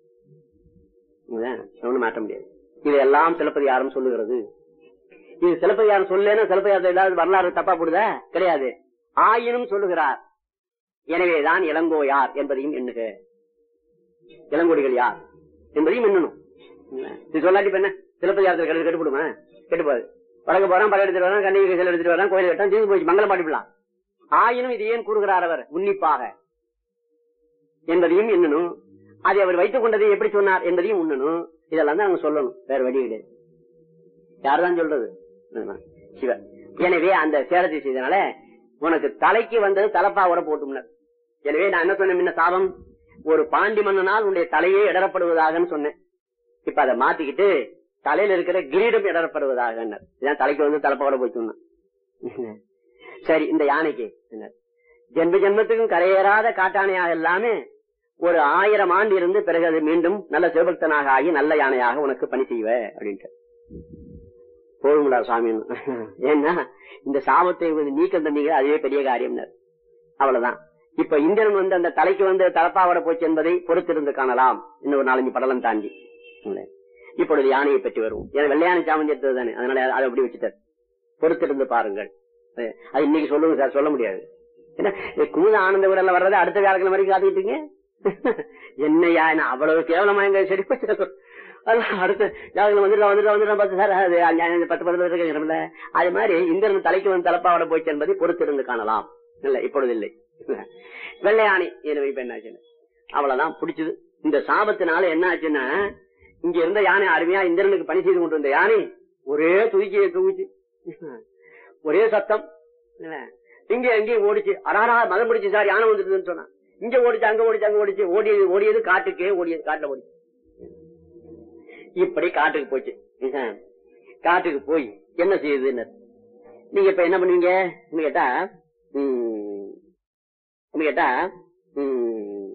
ஒண்ணு மாற்ற முடியாது இதெல்லாம் சிலப்பதிகாரம் சொல்லுகிறது இது சிலப்பதிகாரம் சொல்லேன்னா சிலப்பதிகாரத்தை ஏதாவது வரலாறு தப்பா போடுதா கிடையாது ஆயினும் சொல்லுகிறார் எனவேதான் இளங்கோ யார் என்பதையும் எண்ணுக இளங்கோடிகள் யார் என்பதையும் எண்ணணும் இது சொல்லாட்டி இப்ப என்ன சிலப்பதிகாரத்தில் கெடு கெட்டுப்படுமா கெட்டுப்பாது வடக்கு போறான் படம் எடுத்துட்டு வரான் கண்ணகி சில எடுத்துட்டு வரான் கோயில் கட்டான் தீர்ந்து போச்சு மங்களம் பாடிவிடலாம் ஆயினும் இது ஏன் கூறுகிறார் அவர் உன்னிப்பாக என்பதையும் எண்ணணும் அதை அவர் வைத்துக் கொண்டதை எப்படி சொன்னார் என்பதையும் உண்ணணும் இதெல்லாம் தான் அவங்க சொல்லணும் வேற வழி கிடையாது யார்தான் சொல்றது அதுதான் சிவன் எனவே அந்த சேரத்தை செய்தனால உனக்கு தலைக்கு வந்தது தலப்பாவோட போட்டும்னர் எனவே நான் என்ன சொன்னேன் முன்ன சாபம் ஒரு பாண்டி மன்னனால் உன்னுடைய தலையே இடரப்படுவதாகன்னு சொன்னேன் இப்ப அதை மாத்திக்கிட்டு தலையில இருக்கிற கிரீடம் இடரப்படுவதாக இதான் தலைக்கு வந்து தலப்பாவோட போய் சொன்னேன் சரி இந்த யானைக்கு என்ன ஜென்ம ஜென்மத்துக்கும் கரையேறாத காட்டானையாக எல்லாமே ஒரு ஆயிரம் ஆண்டு இருந்து பிறகு அது மீண்டும் நல்ல சிவபக்தனாக ஆகி நல்ல யானையாக உனக்கு பணி செய்வ அப்படின்ட்டு போதுங்களா சாமி ஏன்னா இந்த சாபத்தை வந்து நீக்கம் தந்தீங்க அதுவே பெரிய காரியம் அவ்வளவுதான் இப்ப இந்திரன் வந்து அந்த தலைக்கு வந்து தலப்பாவட போச்சு என்பதை பொறுத்திருந்து காணலாம் இன்னும் ஒரு நாலஞ்சு படலம் தாண்டி இல்லை. இப்பொழுது யானையை பற்றி வருவோம் ஏன்னா வெள்ளையானை சாமந்தி எடுத்தது தானே அதனால அதை அப்படி வச்சுட்டார் பொறுத்திருந்து பாருங்கள் அது- அது இன்னைக்கு சொல்லுங்க சார் சொல்ல முடியாது ஏன்னா இந்த குமுத ஆனந்த விடல வர்றது அடுத்த வியாழக்கிழமை வரைக்கும் காத்துக்கிட்டீங்க என்னையா என்ன அவ்வளவு கேவலமா எங்க செடி அதான் அடுத்த வியாழக்கிழமை வந்துட்டு வந்துட்டு வந்துட்டு பத்து சார் அது அஞ்சு, பத்து பத்து இருக்கிற அது மாதிரி இந்திரன் தலைக்கு வந்து தலப்பாவோட போச்சு என்பதை பொறுத்திருந்து காணலாம் இல்ல இப்பொழுது இல்லை வெள்ளையாணி எனவே இப்ப என்ன ஆச்சுன்னு அவ்வளவுதான் பிடிச்சது இந்த சாபத்தினால என்ன ஆச்சுன்னா இங்க இருந்த யானை அருமையா இந்திரனுக்கு பணி செய்து கொண்டு வந்த யானை ஒரே துதிக்கையை தூக்கிச்சு ஒரே சத்தம் இல்ல? இங்க எங்கேயும் ஓடிச்சு அடாரா மதம் பிடிச்சு சார் யானை வந்துட்டுதுன்னு சொன்னா இங்க ஓடிச்சு அங்க ஓடிச்சு அங்க ஓடிச்சு ஓடியது ஓடியது காட்டுக்கே ஓடியது காட்டுல ஓடிச்சு இப்படி காட்டுக்கு போச்சு என்ன? காட்டுக்கு போய் என்ன செய்யுதுன்னு நீங்க இப்ப என்ன பண்ணுவீங்க கேட்டா ம், கேட்டா ம்,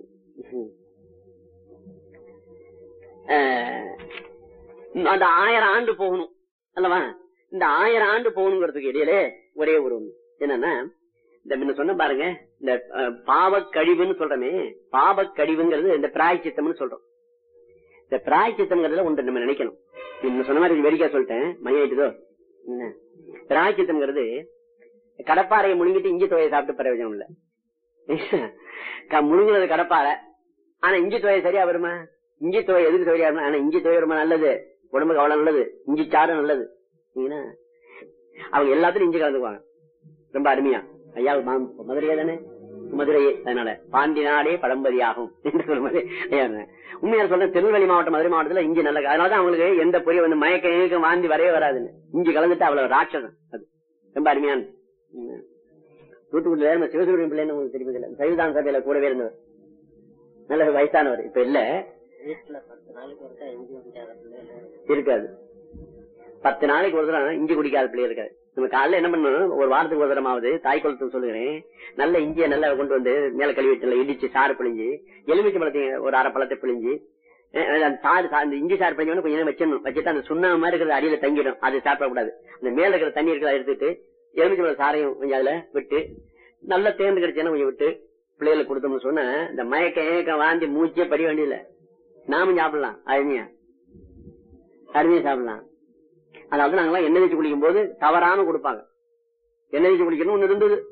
அஹ், அந்த ஆயிரம் ஆண்டு போகணும் அல்லவா இந்த ஆயிரம் ஆண்டு போகணுங்கிறதுக்கு இடையிலே ஒரே ஒரு ஒண்ணு. என்னன்னா இந்த முன்ன சொன்ன பாருங்க இந்த அஹ், பாவக் கழிவுன்னு சொல்றமே பாவக் கழிவுங்கிறது இந்த பிராய்ச்சித்தம்னு சொல்றோம் இந்த பிராய்ச்சித்தம்ங்கிறதுல ஒன்று நம்ம நினைக்கணும் இன்னும் சொன்ன மாதிரி வெடிக்கா சொல்லிட்டேன் மையாயிட்டுதோ என்ன பிராய்ச்சித்தம்ங்கிறது கடப்பாறையை முழுங்கிட்டு இஞ்சி துவையை சாப்பிட்டு பிரயோஜனம் இல்ல க- முழுங்குறது கடப்பாறை ஆனா இஞ்சி துவையை சரியா வருமா இஞ்சி துவை எதுக்கு சரியா வருமா ஆனா இஞ்சி துவை ரொம்ப நல்லது உடம்புக்கு அவ்வளவு நல்லது இஞ்சி சாறு நல்லது சரிங்களா? அவங்க எல்லாத்துலயும் இஞ்சி கலந்துக்குவாங்க ரொம்ப அருமையா ஐயா மா- மதுரையே தானே மதுரையே அதனால பாண்டி நாடே பழம்பதி ஆகும் என்று சொல்லும்போது ஐயா, உண்மையா சொல்றேன் திருநெல்வேலி மாவட்டம் மதுரை மாவட்டத்துல இஞ்சி நல்ல அதனாலதான் அவங்களுக்கு எந்த பொரிய வந்து மயக்க இயக்கம் வாந்தி வரவே வராதுன்னு இஞ்சி கலந்துட்டு அவ்வளவு ராட்சசம் அது ரொம்ப அருமையான ம். தூத்துக்குடியில நம்ம சிவசுப்ரமணியம் பிள்ளைன்னு உங்களுக்கு தெரியுது சைவதான் சபையில கூடவே இருந்தவர் நல்ல வயசானவர் இப்ப இல்ல வீட்டுல பத்து நாளைக்கு ஒருக்கா எஞ்சி குடிக்காத பிள்ளைல இருக்காது பத்து நாளைக்கு ஒரு தடவை இஞ்சி குடிக்காத பிள்ளை இருக்காது நம்ம காலைல என்ன பண்ணணும் ஒரு வாரத்துக்கு ஒரு தடமாவது தாய் குளத்துக்கு சொல்லுகிறேன் நல்ல இஞ்சியை நல்லா கொண்டு வந்து மேல கழுவி வச்சு இடிச்சு சாறு பிழிஞ்சு எலுமிச்சை பழத்தையும் ஒரு அரை பழத்தை பிழிஞ்சு அஹ் அந்த சாறு சா- அந்த இஞ்சி சாறு பிழிஞ்சு கொஞ்சம் நேரம் வச்சிடணும் வச்சுட்டு அந்த சுண்ணாம்பு மாதிரி இருக்கிற அடியில தங்கிடும் அது சாப்பிடக்கூடாது அந்த மேல இருக்கிற தண்ணி இருக்கிறத எடுத்துட்டு எலுமிச்சை பழ சாரையும் கொஞ்சம் அதுல விட்டு நல்லா தேர்ந்து கிடைச்சேன்னா கொஞ்சம் விட்டு பிள்ளைகளுக்கு கொடுத்தோம்னு சொன்னா இந்த மயக்க ஏக்க வாந்தி மூச்சே படி வேண்டியதில்லை நாமும் சாப்பிடலாம் அருமையா அருமையா சாப்பிடலாம் அதாவது நாங்கெல்லாம் எண்ணெய் வச்சு குளிக்கும் போது தவறாம கொடுப்பாங்க எண்ணெய் வச்சு குளிக்கணும் ஒண்ணு இருந்தது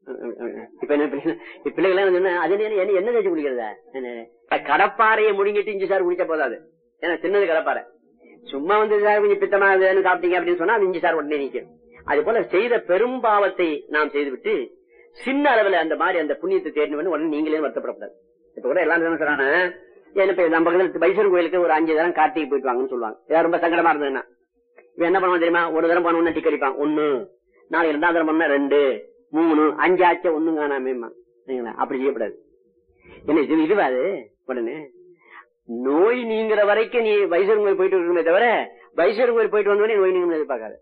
இப்ப என்ன பிள்ளை- இப்ப பிள்ளைகள் சொன்னா அது என்ன என்ன- என்ன தேய்ச்சி குளிக்கிறதா என்ன? கடப்பாறையை முழுங்கிட்டு இஞ்சி சாறு குடிச்சா போதாது ஏன்னா சின்னது கடப்பாறை சும்மா வந்து சார் கொஞ்சம் பித்தமா இருந்ததுன்னு சாப்பிட்டீங்க அப்படின்னு சொன்னா அது இஞ்சி சார் உடனே நிக்கும் அது போல செய்த பெரும் பாவத்தை நாம் செய்துவிட்டு சின்ன அளவுல அந்த மாதிரி அந்த புண்ணியத்தை தேடினு வந்து உடனே நீங்களே வருத்தப்படக்கூடாது இப்ப கூட எல்லாரும் என்ன சொல்றாங்க ஏன் இப்ப நம்ம பக்கத்துல பைசன் கோயிலுக்கு ஒரு அஞ்சு தரம் கார்த்திகை போயிட்டு வாங்கன்னு சொல்லுவாங்க ஏதாவது ரொம்ப சங்கடமா இருந்ததுன்னா இவன் என்ன பண்ணுவான் தெரியுமா ஒரு தரம் பண்ணணும்னா டிக்கெட் அடிப்பான் ஒண்ணு நாளைக்கு ரெண்டாவது தரம் பண்ணா ரெண்டு மூணு அஞ்சு ஆச்ச ஒண்ணும் காணாமேமா சரிங்களா? அப்படி செய்யக்கூடாது என்ன இது இதுவாது உடனே நோய் நீங்கிற வரைக்கும் நீ வைசர் கோயில் போயிட்டு இருக்கணுமே தவிர வைசர் கோயில் போயிட்டு வந்தோடனே நோய் நீங்க எதிர்பார்க்காது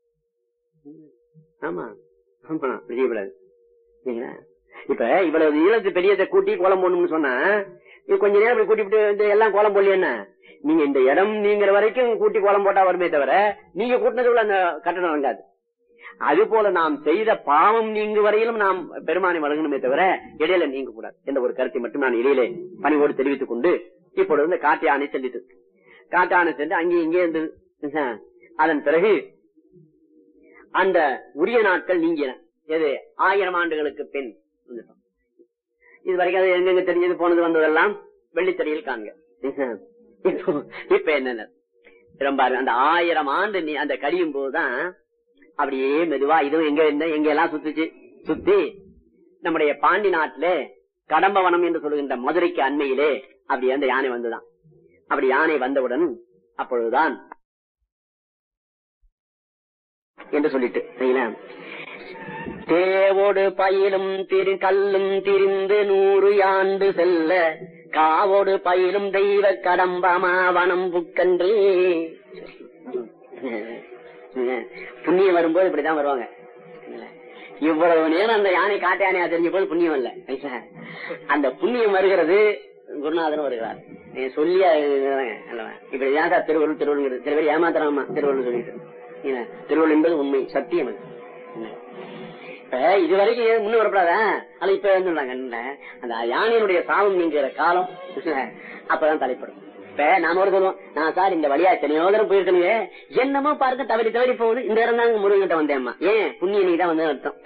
ஆமா ஆமா அப்படி செய்யக்கூடாது சரிங்களா? இப்ப இவ்வளவு ஈழத்து பெரியத்தை கூட்டி கோலம் போடணும்னு சொன்னா இது கொஞ்ச நேரம் இப்படி கூட்டி விட்டு இந்த எல்லாம் கோலம் போடல என்ன நீங்க இந்த இடம் நீங்கிற வரைக்கும் கூட்டி கோலம் போட்டா வருமே தவிர நீங்க கூட்டினதுக்குள்ள அந்த கட்டணம் வழங்காது அது போல நாம் செய்த பாவம் நீங்கு வரையிலும் நாம் பெருமானை வழங்கணுமே தவிர இடையில நீங்க கூடாது என்ற ஒரு கருத்தை மட்டும் நான் இடையிலே பணிவோடு தெரிவித்துக் கொண்டு இப்பொழுது இந்த காட்டு யானை சென்றிட்டு காட்டு யானை சென்று அங்கே இங்கே இருந்து அதன் பிறகு அந்த உரிய நாட்கள் நீங்கின எது ஆயிரம் ஆண்டுகளுக்கு பின் வந்துட்டோம். இது வரைக்கும் அது எங்கெங்க தெரிஞ்சது போனது வந்ததெல்லாம் வெள்ளித்தறியில் காண்க இப்போ- இப்ப என்னென்ன ரொம்ப அருமை. அந்த ஆயிரம் ஆண்டு நீ அந்த கழியும் போதுதான் அப்படியே மெதுவா இதுவும் எங்க இருந்த எங்க எல்லாம் சுத்துச்சு சுத்தி நம்முடைய பாண்டி நாட்டிலே கடம்பவனம் என்று சொல்லுகின்ற மதுரைக்கு அண்மையிலே அப்படி அந்த யானை வந்துதான் அப்படி யானை வந்தவுடன் அப்பொழுதுதான் என்று சொல்லிட்டு சரிங்களா தேவோடு பயிலும் திரு கல்லும் திரிந்து நூறு ஆண்டு செல்ல காவோடு பயிலும் தெய்வ கடம்பமாவனம் புக்கன்று புண்ணியம் வரும்போது இப்படிதான் வருவாங்க இவ்வளவு நேரம் அந்த யானை காட்டு யானையா தெரிஞ்ச போது புண்ணியம் இல்ல அந்த புண்ணியம் வருகிறது குருநாதன் வருகிறார் நீ சொல்லியா இதுதாங்க, அல்லவா? இப்படி ஏன் சார் திருவள்ளுவர் திருவள்ளுவர் சில பேர் ஏமாத்துறாமா திருவள்ளுவர் சொல்லிட்டு என்ன, திருவள்ளுவர் என்பது உண்மை சத்தியம் அது. என்ன? இப்ப இது வரைக்கும் முன்ன வரப்படாதா ஆனா இப்ப என்ன சொல்றாங்க, என்ன, அந்த யானையினுடைய சாபம் நீங்கிற காலம் அப்பதான் தலைப்படும் இப்ப நாம ஒரு சொல்லுவோம் நான் சார் இந்த வழியா எத்தனையோ தடவை போயிருக்கணுங்க என்னமோ பாருங்க தவறி தவறி போகுது இந்த இடம் தான் முருகன்கிட்ட வந்தேம்மா ஏன் புண்ணிய நீ தான் வந்து அர்த்தம்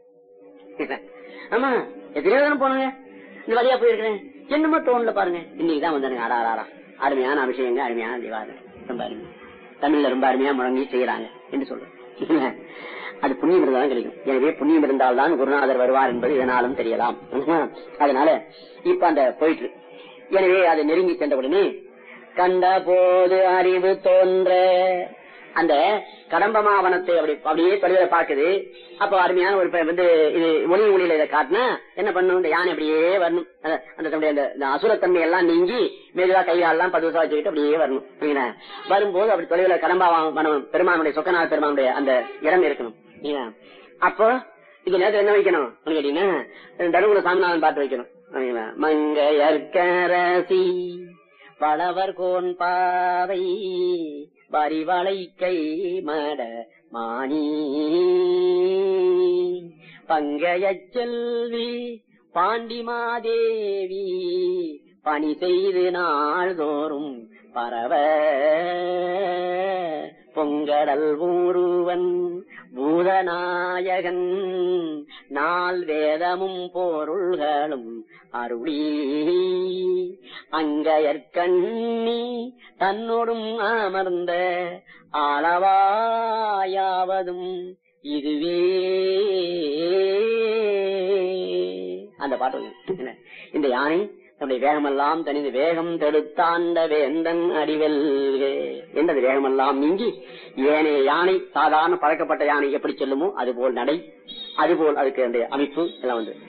ஆமா எத்தனையோ தடவை போனங்க இந்த வழியா போயிருக்கிறேன் என்னமோ தோணல பாருங்க இன்னைக்கு தான் வந்தானுங்க ஆடா ஆடா அருமையான அபிஷேகங்க அருமையான திவாதம் ரொம்ப அருமை தமிழ்ல ரொம்ப அருமையா முழங்கி செய்யறாங்க என்று சொல்றேன் அது புண்ணியம் இருந்தாலும் கிடைக்கும் எனவே புண்ணியம் இருந்தால்தான் குருநாதர் வருவார் என்பது இதனாலும் தெரியலாம் அதனால இப்ப அந்த போயிட்டு எனவே அதை நெருங்கி சென்றவுடனே கண்ட போது அறிவு தோன்ற அந்த கடம்பமாவனத்தை அப்படி அப்படியே தொலைவில பாக்குது அப்ப அருமையான ஒரு ப- வந்து இது ஒளி ஒளியில இதை காட்டினா என்ன பண்ணும் இந்த யானை அப்படியே வரணும் அந்த- அந்த தன்னுடைய அந்த இந்த அசுரத்தன்மை எல்லாம் நீங்கி மெதுவா கைகாலெல்லாம் பதுவசா வச்சுக்கிட்டு அப்படியே வரணும் சரிங்களா? வரும்போது அப்படி தொலைவில கடம்பாவனம் பெருமானுடைய சொக்கநாத பெருமானுடைய அந்த இடம் இருக்கணும் சரிங்களா? அப்போ இது நேரத்தில் என்ன வைக்கணும் அப்படின்னு கேட்டீங்கன்னா தருமபுர சாமிநாதன் பாட்டு வைக்கணும் சரிங்களா? மங்கையர்க்கரசி பலவர் கோன் பாவை வரிவளை கை மட மாணி பங்கையச் செல்வி பாண்டிமாதேவி பணி செய்து நாள்தோறும் பரவ பொங்கடல் ஊருவன் பூதநாயகன் நாள் வேதமும் பொருள்களும் அருளி அங்கையற்கண்ணி தன்னோடும் அமர்ந்த அளவாயாவதும் இதுவே அந்த பாட்டு வந்து, என்ன? இந்த யானை நம்முடைய வேகமெல்லாம் தனிந்து வேகம் தடுத்தாண்ட வேந்தன் அடிவெல்க என்றது வேகமெல்லாம் நீங்கி ஏனைய யானை சாதாரண பழக்கப்பட்ட யானை எப்படி சொல்லுமோ அதுபோல் நடை அதுபோல் அதுக்கு அந்த அமைப்பு எல்லாம் வந்து